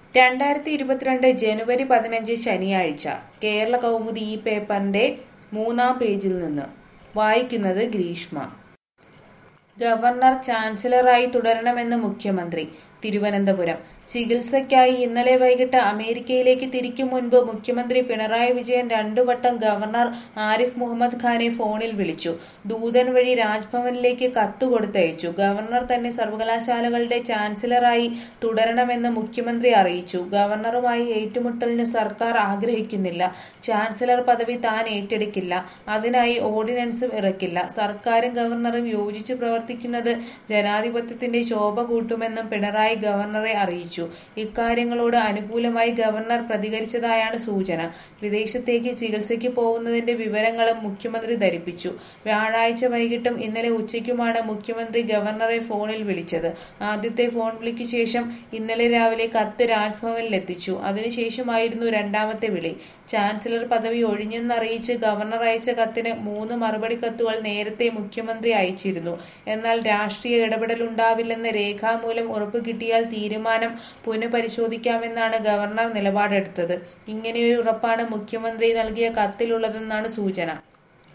രണ്ടായിരത്തി ഇരുപത്തിരണ്ട് ജനുവരി പതിനഞ്ച് ശനിയാഴ്ച കേരള കൗമുദി ഈ പേപ്പറിന്റെ മൂന്നാം പേജിൽ നിന്ന് വായിക്കുന്നത് ഗ്രീഷ്മ ഗവർണർ ചാൻസലറായി തുടരണമെന്ന് മുഖ്യമന്ത്രി തിരുവനന്തപുരം ചികിത്സയ്ക്കായി ഇന്നലെ വൈകിട്ട് അമേരിക്കയിലേക്ക് തിരിക്കും മുൻപ് മുഖ്യമന്ത്രി പിണറായി വിജയൻ രണ്ടു വട്ടം ഗവർണർ ആരിഫ് മുഹമ്മദ് ഖാനെ ഫോണിൽ വിളിച്ചു ദൂതൻ വഴി രാജ്ഭവനിലേക്ക് കത്ത് കൊടുത്തയച്ചു ഗവർണർ തന്നെ സർവകലാശാലകളുടെ ചാൻസലറായി തുടരണമെന്ന് മുഖ്യമന്ത്രി അറിയിച്ചു ഗവർണറുമായി ഏറ്റുമുട്ടലിന് സർക്കാർ ആഗ്രഹിക്കുന്നില്ല ചാൻസലർ പദവി താൻ ഏറ്റെടുക്കില്ല അതിനായി ഓർഡിനൻസും ഇറക്കില്ല സർക്കാരും ഗവർണറും യോജിച്ച് പ്രവർത്തിക്കുന്നത് ജനാധിപത്യത്തിന്റെ ശോഭ കൂട്ടുമെന്നും പിണറായി ഗവർണറെ അറിയിച്ചു ഇക്കാര്യങ്ങളോട് അനുകൂലമായി ഗവർണർ പ്രതികരിച്ചതായാണ് സൂചന വിദേശത്തേക്ക് ചികിത്സയ്ക്ക് പോകുന്നതിന്റെ വിവരങ്ങളും മുഖ്യമന്ത്രി ധരിപ്പിച്ചു വ്യാഴാഴ്ച വൈകിട്ടും ഇന്നലെ ഉച്ചയ്ക്കുമാണ് മുഖ്യമന്ത്രി ഗവർണറെ ഫോണിൽ വിളിച്ചത് ആദ്യത്തെ ഫോൺ വിളിക്ക് ശേഷം ഇന്നലെ രാവിലെ കത്ത് രാജ്ഭവനിലെത്തിച്ചു അതിനുശേഷമായിരുന്നു രണ്ടാമത്തെ വിളി ചാൻസലർ പദവി ഒഴിഞ്ഞെന്നറിയിച്ച് ഗവർണർ അയച്ച കത്തിന് മൂന്ന് മറുപടി കത്തുകൾ നേരത്തെ മുഖ്യമന്ത്രി അയച്ചിരുന്നു എന്നാൽ രാഷ്ട്രീയ ഇടപെടലുണ്ടാവില്ലെന്ന് രേഖാമൂലം ഉറപ്പ് കിട്ടിയാൽ തീരുമാനം പുനഃപരിശോധിക്കാമെന്നാണ് ഗവർണർ നിലപാടെടുത്തത് ഇങ്ങനെയൊരു ഉറപ്പാണ് മുഖ്യമന്ത്രി നൽകിയ കത്തിലുള്ളതെന്നാണ് സൂചന